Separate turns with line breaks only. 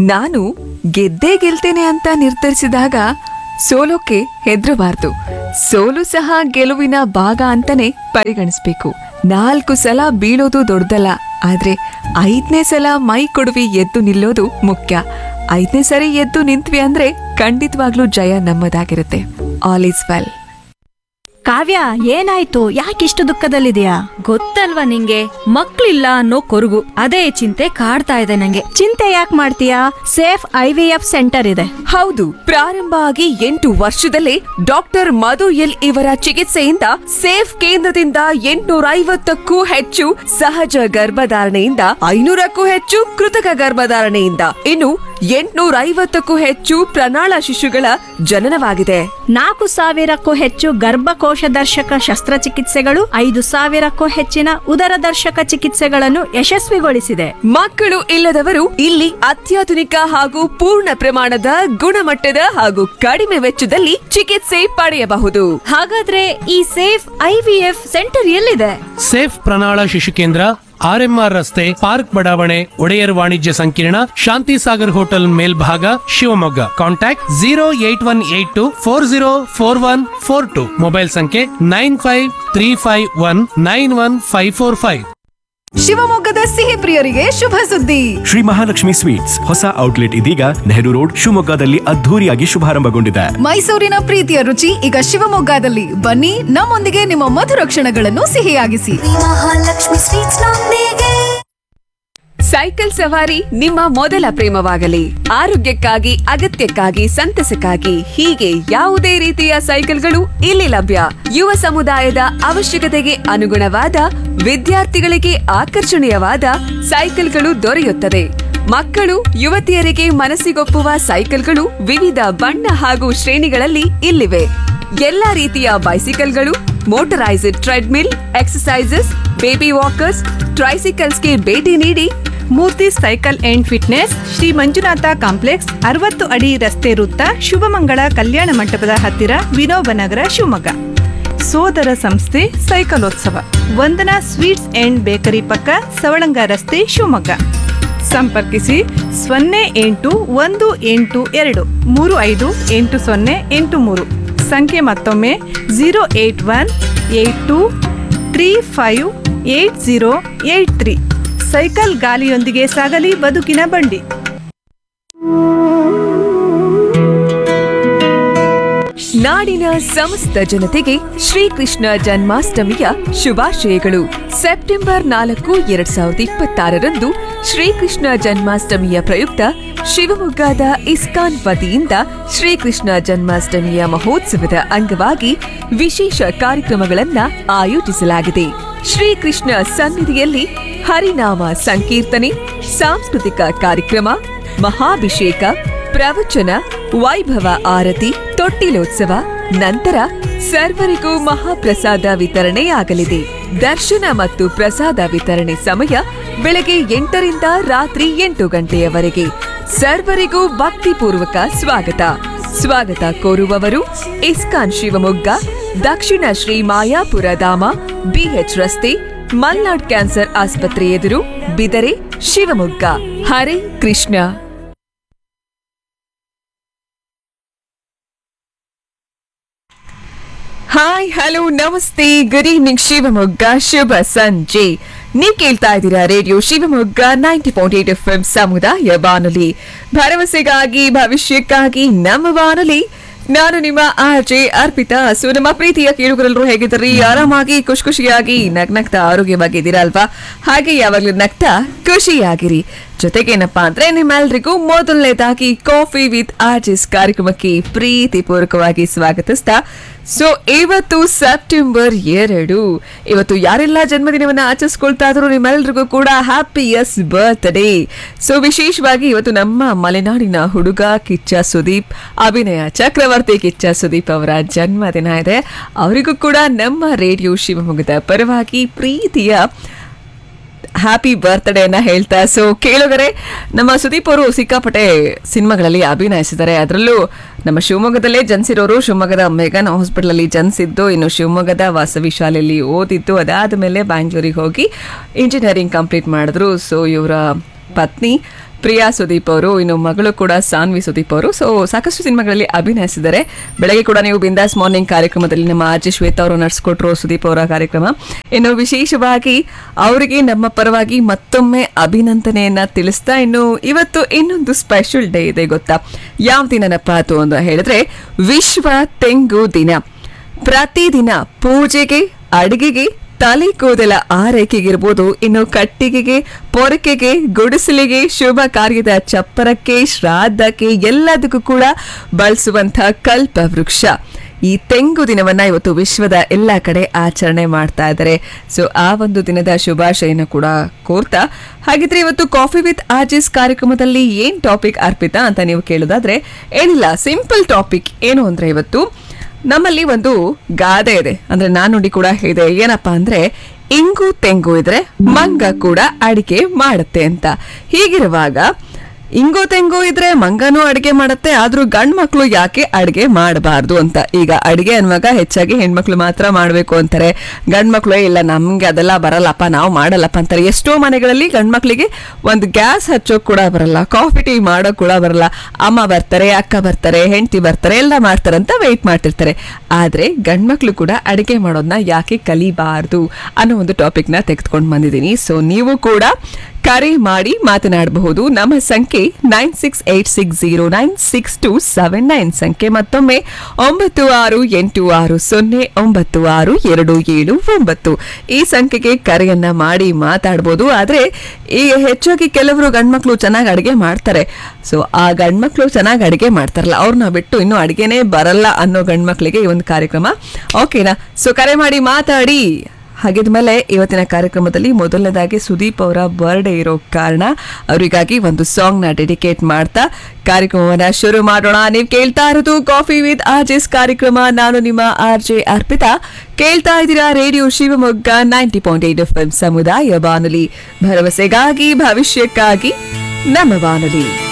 ನಾನು ಗೆದ್ದೇ ಗೆಲ್ತೇನೆ ಅಂತ ನಿರ್ಧರಿಸಿದಾಗ ಸೋಲೋಕೆ ಹೆದರಬಾರ್ದು ಸೋಲು ಸಹ ಗೆಲುವಿನ ಭಾಗ ಅಂತಾನೆ ಪರಿಗಣಿಸ್ಬೇಕು ನಾಲ್ಕು ಸಲ ಬೀಳೋದು ದೊಡ್ಡದಲ್ಲ ಆದ್ರೆ ಐದನೇ ಸಲ ಮೈ ಕೊಡುವಿ ಎದ್ದು ನಿಲ್ಲೋದು ಮುಖ್ಯ ಐದನೇ ಸರಿ ಎದ್ದು ನಿಂತ್ವಿ ಅಂದ್ರೆ ಖಂಡಿತವಾಗ್ಲೂ ಜಯ ನಮ್ಮದಾಗಿರುತ್ತೆ ಆಲ್ ಈಸ್ ವೆಲ್
ಕಾವ್ಯ ಏನಾಯ್ತು ಯಾಕಿಷ್ಟು ದುಃಖದಲ್ಲಿದೆಯಾ
ಗೊತ್ತಲ್ವಾ ನಿಂಗೆ ಮಕ್ಳಿಲ್ಲ ಅನ್ನೋ ಕೊರಗು ಅದೇ ಚಿಂತೆ ಕಾಡ್ತಾ ಇದೆ ನಂಗೆ
ಚಿಂತೆ ಯಾಕೆ ಮಾಡ್ತೀಯಾ Safe I V F centre ಇದೆ
ಹೌದು ಪ್ರಾರಂಭ ಆಗಿ ಎಂಟು ವರ್ಷದಲ್ಲೇ ಡಾಕ್ಟರ್ ಮಧು ಎಲ್ ಇವರ ಚಿಕಿತ್ಸೆಯಿಂದ ಸೇಫ್ ಕೇಂದ್ರದಿಂದ ಎಂಟುನೂರ ಐವತ್ತಕ್ಕೂ ಹೆಚ್ಚು ಸಹಜ ಗರ್ಭಧಾರಣೆಯಿಂದ ಐನೂರಕ್ಕೂ ಹೆಚ್ಚು ಕೃತಕ ಗರ್ಭಧಾರಣೆಯಿಂದ ಇನ್ನು ಎಂಟುನೂರ ಐವತ್ತಕ್ಕೂ ಹೆಚ್ಚು ಪ್ರಣಾಳ ಶಿಶುಗಳ ಜನನವಾಗಿದೆ
ನಾಲ್ಕು ಸಾವಿರಕ್ಕೂ ಹೆಚ್ಚು ಗರ್ಭಕೋಶ ದರ್ಶಕ ಶಸ್ತ್ರಚಿಕಿತ್ಸೆಗಳು ಐದು ಸಾವಿರಕ್ಕೂ ಹೆಚ್ಚಿನ ಉದರ ದರ್ಶಕ ಚಿಕಿತ್ಸೆಗಳನ್ನು ಯಶಸ್ವಿಗೊಳಿಸಿದೆ
ಮಕ್ಕಳು ಇಲ್ಲದವರು ಇಲ್ಲಿ ಅತ್ಯಾಧುನಿಕ ಹಾಗೂ ಪೂರ್ಣ ಪ್ರಮಾಣದ ಗುಣಮಟ್ಟದ ಹಾಗೂ ಕಡಿಮೆ ವೆಚ್ಚದಲ್ಲಿ ಚಿಕಿತ್ಸೆ ಪಡೆಯಬಹುದು
ಹಾಗಾದ್ರೆ ಈ Safe I V F centre ಎಲ್ಲಿದೆ
ಸೇಫ್ ಪ್ರಣಾಳ ಶಿಶು ಕೇಂದ್ರ ಆರ್ಎಂಆರ್ ರಸ್ತೆ ಪಾರ್ಕ್ ಬಡಾವಣೆ ಒಡೆಯರ್ ವಾಣಿಜ್ಯ ಸಂಕೀರ್ಣ ಶಾಂತಿ ಸಾಗರ್ ಹೋಟೆಲ್ ಮೇಲ್ಭಾಗ Shivamogga contact zero eight one eight two four zero four one four two mobile ಸಂಖ್ಯೆ nine five three five one nine one five four five
ಶಿವಮೊಗ್ಗದ ಸಿಹಿ ಪ್ರಿಯರಿಗೆ ಶುಭ ಸುದ್ದಿ
ಶ್ರೀ ಮಹಾಲಕ್ಷ್ಮಿ ಸ್ವೀಟ್ಸ್ ಹೊಸ ಔಟ್ಲೆಟ್ ಇದೀಗ ನೆಹರು ರೋಡ್ ಶಿವಮೊಗ್ಗದಲ್ಲಿ ಅದ್ಧೂರಿಯಾಗಿ ಶುಭಾರಂಭಗೊಂಡಿದೆ
ಮೈಸೂರಿನ ಪ್ರೀತಿಯ ರುಚಿ ಈಗ ಶಿವಮೊಗ್ಗದಲ್ಲಿ ಬನ್ನಿ ನಮ್ಮೊಂದಿಗೆ ನಿಮ್ಮ ಮಧುರ ಕ್ಷಣಗಳನ್ನು ಸಿಹಿಯಾಗಿಸಿ
ಮಹಾಲಕ್ಷ್ಮಿ ಸ್ವೀಟ್ಸ್ ನೊಂದಿಗೆ
ಸೈಕಲ್ ಸವಾರಿ ನಿಮ್ಮ ಮೊದಲ ಪ್ರೇಮವಾಗಲಿ ಆರೋಗ್ಯಕ್ಕಾಗಿ ಅಗತ್ಯಕ್ಕಾಗಿ ಸಂತಸಕ್ಕಾಗಿ ಹೀಗೆ ಯಾವುದೇ ರೀತಿಯ ಸೈಕಲ್ಗಳು ಇಲ್ಲಿ ಲಭ್ಯ ಯುವ ಸಮುದಾಯದ ಅವಶ್ಯಕತೆಗೆ ಅನುಗುಣವಾದ ವಿದ್ಯಾರ್ಥಿಗಳಿಗೆ ಆಕರ್ಷಣೀಯವಾದ ಸೈಕಲ್ಗಳು ದೊರೆಯುತ್ತದೆ ಮಕ್ಕಳು ಯುವತಿಯರಿಗೆ ಮನಸ್ಸಿಗೊಪ್ಪುವ ಸೈಕಲ್ಗಳು ವಿವಿಧ ಬಣ್ಣ ಹಾಗೂ ಶ್ರೇಣಿಗಳಲ್ಲಿ ಇಲ್ಲಿವೆ ಎಲ್ಲಾ ರೀತಿಯ ಬೈಸಿಕಲ್ಗಳು motorised treadmill exercises baby walkers ಟ್ರೈಸಿಕಲ್ಸ್ಗೆ ಭೇಟಿ ನೀಡಿ
Murthy cycle and fitness Shri Manjunatha complex ಅರವತ್ತು ಅಡಿ ರಸ್ತೆ ವೃತ್ತ ಶುಭಮಂಗಳ ಕಲ್ಯಾಣ ಮಂಟಪದ ಹತ್ತಿರ ವಿನೋಬ ನಗರ ಶಿವಮೊಗ್ಗ ಸೋದರ ಸಂಸ್ಥೆ ಸೈಕಲೋತ್ಸವ ವಂದನಾ ಸ್ವೀಟ್ಸ್ ಅಂಡ್ ಬೇಕರಿ ಪಕ್ಕ ಸವಳಂಗ ರಸ್ತೆ ಶಿವಮೊಗ್ಗ ಸಂಪರ್ಕಿಸಿ ಸೊನ್ನೆ ಎಂಟು ಒಂದು ಎಂಟು ಎರಡು ಮೂರು ಐದು ಎಂಟು ಸೊನ್ನೆ ಎಂಟು ಮೂರು ಸಂಖ್ಯೆ ಮತ್ತೊಮ್ಮೆ zero eight one eight two three five eight zero eight three cycle ಗಾಲಿಯೊಂದಿಗೆ ಸಾಗಲಿ ಬದುಕಿನ ಬಂಡಿ
ನಾಡಿನ ಸಮಸ್ತ ಜನತೆಗೆ ಶ್ರೀಕೃಷ್ಣ ಜನ್ಮಾಷ್ಟಮಿಯ ಶುಭಾಶಯಗಳು ಸೆಪ್ಟೆಂಬರ್ ನಾಲ್ಕು ಎರಡ್ ಸಾವಿರದ ಇಪ್ಪತ್ತಾರರಂದು ಶ್ರೀಕೃಷ್ಣ ಜನ್ಮಾಷ್ಟಮಿಯ ಪ್ರಯುಕ್ತ ಶಿವಮೊಗ್ಗದ ಇಸ್ಕಾನ್ ವತಿಯಿಂದ ಶ್ರೀಕೃಷ್ಣ ಜನ್ಮಾಷ್ಟಮಿಯ ಮಹೋತ್ಸವದ ಅಂಗವಾಗಿ ವಿಶೇಷ ಕಾರ್ಯಕ್ರಮಗಳನ್ನ ಆಯೋಜಿಸಲಾಗಿದೆ ಶ್ರೀಕೃಷ್ಣ ಸನ್ನಿಧಿಯಲ್ಲಿ ಹರಿನಾಮ ಸಂಕೀರ್ತನೆ ಸಾಂಸ್ಕೃತಿಕ ಕಾರ್ಯಕ್ರಮ ಮಹಾಭಿಷೇಕ ಪ್ರವಚನ ವೈಭವ ಆರತಿ ತೊಟ್ಟಿಲೋತ್ಸವ ನಂತರ ಸರ್ವರಿಗೂ ಮಹಾಪ್ರಸಾದ ವಿತರಣೆಯಾಗಲಿದೆ ದರ್ಶನ ಮತ್ತು ಪ್ರಸಾದ ವಿತರಣೆ ಸಮಯ ಬೆಳಗ್ಗೆ ಎಂಟರಿಂದ ರಾತ್ರಿ ಎಂಟು ಗಂಟೆಯವರೆಗೆ ಸರ್ವರಿಗೂ ಭಕ್ತಿಪೂರ್ವಕ ಸ್ವಾಗತ ಸ್ವಾಗತ ಕೋರುವವರು ಇಸ್ಕಾನ್ ಶಿವಮೊಗ್ಗ ದಕ್ಷಿಣ ಶ್ರೀ ಮಾಯಾಪುರ ಧಾಮ ಬಿಎಚ್ ರಸ್ತೆ ಮಲ್ನಾಡ್ ಕ್ಯಾನ್ಸರ್ ಆಸ್ಪತ್ರೆ ಎದುರು ಬಿದರೆ ಶಿವಮೊಗ್ಗ ಹರೇ ಕೃಷ್ಣ ಹಾಯ್ ಹಲೋ ನಮಸ್ತೆ ಗುಡ್ ಈವ್ನಿಂಗ್ ಶಿವಮೊಗ್ಗ ಶುಭ ಸಂಜೆ ನೀವ್ ಕೇಳ್ತಾ ಇದ್ದೀರಾ radio Shivamogga ninety point eight F M ಸಮುದಾಯ ಬಾನುಲಿ ಭರವಸೆಗಾಗಿ ಭವಿಷ್ಯಕ್ಕಾಗಿ ನಮ್ಮ ಬಾನುಲಿ ನಾನು ನಿಮ್ಮ ಆರ್ ಜೆ ಅರ್ಪಿತಾ ಸೊ ನಮ್ಮ ಪ್ರೀತಿಯ ಕೇಳುಗರೆಲ್ಲರೂ ಹೇಗಿದ್ದೀರಿ ಆರಾಮಾಗಿ ಖುಷಿ ಖುಷಿಯಾಗಿ ನಗ್ನಗ್ತಾ ಆರೋಗ್ಯವಾಗಿದ್ದೀರಾ ಅಲ್ವಾ ಹಾಗೆ ಯಾವಾಗ್ಲೂ ನಗ್ತಾ ಖುಷಿಯಾಗಿರಿ ಜೊತೆಗೇನಪ್ಪಾ ಅಂದ್ರೆ ನಿಮ್ಮೆಲ್ರಿಗೂ ಮೊದಲನೇದಾಗಿ ಕಾಫಿ ವಿತ್ ಆರ್ಟಿಸ್ಟ್ ಕಾರ್ಯಕ್ರಮಕ್ಕೆ ಪ್ರೀತಿಪೂರ್ವಕವಾಗಿ ಸ್ವಾಗತಿಸ್ತಾ ಸೊ ಇವತ್ತು ಸೆಪ್ಟೆಂಬರ್ ಎರಡು ಇವತ್ತು ಯಾರೆಲ್ಲ ಜನ್ಮದಿನವನ್ನ ಆಚರಿಸ್ಕೊಳ್ತಾ ಇದ್ರು ನಿಮ್ಮೆಲ್ರಿಗೂ ಕೂಡ ಹ್ಯಾಪಿಯಸ್ ಬರ್ತ್ಡೇ ಸೊ ವಿಶೇಷವಾಗಿ ಇವತ್ತು ನಮ್ಮ ಮಲೆನಾಡಿನ ಹುಡುಗ ಕಿಚ್ಚ ಸುದೀಪ್ ಅಭಿನಯ ಚಕ್ರವರ್ತಿ ಕಿಚ್ಚ ಸುದೀಪ್ ಅವರ ಜನ್ಮದಿನ ಇದೆ ಅವರಿಗೂ ಕೂಡ ನಮ್ಮ ರೇಡಿಯೋ ಶಿವಮೊಗ್ಗದ ಪರವಾಗಿ ಪ್ರೀತಿಯ ಹ್ಯಾಪಿ ಬರ್ತ್ಡೇ ಅನ್ನ ಹೇಳ್ತಾ ಸೊ ಕೇಳುಗರೆ ನಮ್ಮ ಸುದೀಪ್ ಅವರು ಸಿಕ್ಕಾಪಟ್ಟೆ ಸಿನಿಮಾಗಳಲ್ಲಿ ಅಭಿನಯಿಸಿದ್ದಾರೆ ಅದರಲ್ಲೂ ನಮ್ಮ ಶಿವಮೊಗ್ಗದಲ್ಲೇ ಜನಿಸಿರೋರು ಶಿವಮೊಗ್ಗದ ಮೆಗನ್ ಹಾಸ್ಪಿಟಲ್ ಅಲ್ಲಿ ಜನಿಸಿದ್ದು ಇನ್ನು ಶಿವಮೊಗ್ಗದ ವಾಸವಿ ಶಾಲೆಯಲ್ಲಿ ಓದಿದ್ದು ಅದಾದ ಮೇಲೆ ಬ್ಯಾಂಗ್ಳೂರಿಗೆ ಹೋಗಿ ಇಂಜಿನಿಯರಿಂಗ್ ಕಂಪ್ಲೀಟ್ ಮಾಡಿದ್ರು ಸೊ ಇವರ ಪತ್ನಿ ಪ್ರಿಯಾ ಸುದೀಪ್ ಅವರು ಇನ್ನು ಮಗಳು ಕೂಡ ಸಾನ್ವಿ ಸುದೀಪ್ ಅವರು ಸೊ ಸಾಕಷ್ಟು ಸಿನಿಮಾಗಳಲ್ಲಿ ಅಭಿನಯಿಸಿದ್ದಾರೆ ಬೆಳಗ್ಗೆ ಕೂಡ ನೀವು ಬಿಂದಾಸ್ ಮಾರ್ನಿಂಗ್ ಕಾರ್ಯಕ್ರಮದಲ್ಲಿ ನಮ್ಮ ಆರ್ಜಿ ಶ್ವೇತಾ ಅವರು ನಡೆಸ್ಕೊಟ್ರು ಸುದೀಪ್ ಅವರ ಕಾರ್ಯಕ್ರಮ ಇನ್ನು ವಿಶೇಷವಾಗಿ ಅವರಿಗೆ ನಮ್ಮ ಪರವಾಗಿ ಮತ್ತೊಮ್ಮೆ ಅಭಿನಂದನೆಯನ್ನ ತಿಳಿಸ್ತಾ ಇನ್ನು ಇವತ್ತು ಇನ್ನೊಂದು ಸ್ಪೆಷಲ್ ಡೇ ಇದೆ ಗೊತ್ತಾ ಯಾವ ದಿನನಪ್ಪ ಅದು ಅಂತ ಹೇಳಿದ್ರೆ ವಿಶ್ವ ತೆಂಗು ದಿನ ಪ್ರತಿದಿನ ಪೂಜೆಗೆ ಅಡಿಗೆಗೆ ತಲೆ ಕೂದಲ ಆರೈಕೆಗಿರ್ಬೋದು ಇನ್ನು ಕಟ್ಟಿಗೆಗೆ ಪೊರಕೆಗೆ ಗುಡಿಸಲಿಗೆ ಶುಭ ಕಾರ್ಯದ ಚಪ್ಪರಕ್ಕೆ ಶ್ರಾದ್ದಕ್ಕೆ ಎಲ್ಲದಕ್ಕೂ ಕೂಡ ಬಳಸುವಂಥ ಕಲ್ಪ ವೃಕ್ಷ ಈ ತೆಂಗು ದಿನವನ್ನ ಇವತ್ತು ವಿಶ್ವದ ಎಲ್ಲ ಕಡೆ ಆಚರಣೆ ಮಾಡ್ತಾ ಇದ್ದಾರೆ ಸೊ ಆ ಒಂದು ದಿನದ ಶುಭಾಶಯನ ಕೂಡ ಕೋರ್ತಾ ಹಾಗಿದ್ರೆ ಇವತ್ತು ಕಾಫಿ ವಿತ್ ಆರ್ಜಿಸ್ ಕಾರ್ಯಕ್ರಮದಲ್ಲಿ ಏನ್ ಟಾಪಿಕ್ ಅರ್ಪಿತಾ ಅಂತ ನೀವು ಕೇಳೋದಾದ್ರೆ ಏನಿಲ್ಲ ಸಿಂಪಲ್ ಟಾಪಿಕ್ ಏನು ಅಂದ್ರೆ ಇವತ್ತು ನಮ್ಮಲ್ಲಿ ಒಂದು ಗಾದೆ ಇದೆ ಅಂದ್ರೆ ನಾನುಡಿ ಕೂಡ ಇದೆ ಏನಪ್ಪಾ ಅಂದ್ರೆ ಇಂಗು ತೆಂಗು ಇದ್ರೆ ಮಂಗ ಕೂಡ ಅಡಿಗೆ ಮಾಡುತ್ತೆ ಅಂತ ಹೀಗಿರುವಾಗ ಇಂಗು ತೆಂಗು ಇದ್ರೆ ಮಂಗನೂ ಅಡಿಗೆ ಮಾಡುತ್ತೆ ಆದ್ರೂ ಗಂಡ್ ಮಕ್ಳು ಯಾಕೆ ಅಡಿಗೆ ಮಾಡಬಾರ್ದು ಅಂತ ಈಗ ಅಡಿಗೆ ಅನ್ನುವಾಗ ಹೆಚ್ಚಾಗಿ ಹೆಣ್ಮಕ್ಳು ಮಾತ್ರ ಮಾಡ್ಬೇಕು ಅಂತಾರೆ ಗಂಡ್ ಮಕ್ಳು ಇಲ್ಲ ನಮ್ಗೆ ಅದೆಲ್ಲ ಬರಲ್ಲಪ್ಪ ನಾವು ಮಾಡಲ್ಲಪ್ಪ ಅಂತಾರೆ ಎಷ್ಟೋ ಮನೆಗಳಲ್ಲಿ ಗಂಡ್ ಮಕ್ಳಿಗೆ ಒಂದು ಗ್ಯಾಸ್ ಹಚ್ಚೋಕ್ ಕೂಡ ಬರಲ್ಲ ಕಾಫಿ ಟೀ ಮಾಡೋಕ್ ಕೂಡ ಬರಲ್ಲ ಅಮ್ಮ ಬರ್ತಾರೆ ಅಕ್ಕ ಬರ್ತಾರೆ ಹೆಂಡತಿ ಬರ್ತಾರೆ ಎಲ್ಲ ಮಾಡ್ತಾರೆ ಅಂತ ವೆಯ್ಟ್ ಮಾಡ್ತಿರ್ತಾರೆ ಆದ್ರೆ ಗಂಡ್ ಮಕ್ಳು ಕೂಡ ಅಡಿಗೆ ಮಾಡೋದನ್ನ ಯಾಕೆ ಕಲಿಬಾರ್ದು ಅನ್ನೋ ಒಂದು ಟಾಪಿಕ್ ನ ತೆಗೆದುಕೊಂಡು ಬಂದಿದ್ದೀನಿ ಸೊ ನೀವು ಕೂಡ ಕರೆ ಮಾಡಿ ಮಾತನಾಡಬಹುದು ನಮ್ಮ ಸಂಖ್ಯೆ nine six eight six zero nine six two seven nine ಸಂಖ್ಯೆ ಮತ್ತೊಮ್ಮೆ ಒಂಬತ್ತು ಆರು ಎಂಟು ಆರು ಸೊನ್ನೆ ಒಂಬತ್ತು ಆರು ಎರಡು ಏಳು ಒಂಬತ್ತು ಈ ಸಂಖ್ಯೆಗೆ ಕರೆಯನ್ನ ಮಾಡಿ ಮಾತಾಡ್ಬೋದು ಆದ್ರೆ ಈ ಹೆಚ್ಚಾಗಿ ಕೆಲವರು ಗಂಡ್ಮಕ್ಳು ಚೆನ್ನಾಗಿ ಅಡಿಗೆ ಮಾಡ್ತಾರೆ ಸೊ ಆ ಗಂಡ್ಮಕ್ಳು ಚೆನ್ನಾಗಿ ಅಡಿಗೆ ಮಾಡ್ತಾರಲ್ಲ ಅವ್ರನ್ನ ಬಿಟ್ಟು ಇನ್ನು ಅಡಿಗೆನೇ ಬರಲ್ಲ ಅನ್ನೋ ಗಂಡ್ಮಕ್ಳಿಗೆ ಈ ಒಂದು ಕಾರ್ಯಕ್ರಮ ಓಕೆನಾ ಸೊ ಕರೆ ಮಾಡಿ ಮಾತಾಡಿ ಹಾಗಿದ್ಮೇಲೆ ಇವತ್ತಿನ ಕಾರ್ಯಕ್ರಮದಲ್ಲಿ ಮೊದಲನೇದಾಗಿ ಸುದೀಪ್ ಅವರ ಬರ್ಡೇ ಇರೋ ಕಾರಣ ಅವರಿಗಾಗಿ ಒಂದು ಸಾಂಗ್ ನ ಡೆಡಿಕೇಟ್ ಮಾಡ್ತಾ ಕಾರ್ಯಕ್ರಮವನ್ನ ಶುರು ಮಾಡೋಣ ನೀವು ಕೇಳ್ತಾ ಇರೋದು ಕಾಫಿ ವಿತ್ ಆರ್ಜೆಸ್ ಕಾರ್ಯಕ್ರಮ ನಾನು ನಿಮ್ಮ ಆರ್ ಜೆ ಅರ್ಪಿತಾ ಕೇಳ್ತಾ ಇದ್ದೀರಾ radio Shivamogga ninety point eight F ಸಮುದಾಯ ಬಾನುಲಿ ಭರವಸೆಗಾಗಿ ಭವಿಷ್ಯಕ್ಕಾಗಿ ನಮ್ಮ ಬಾನುಲಿ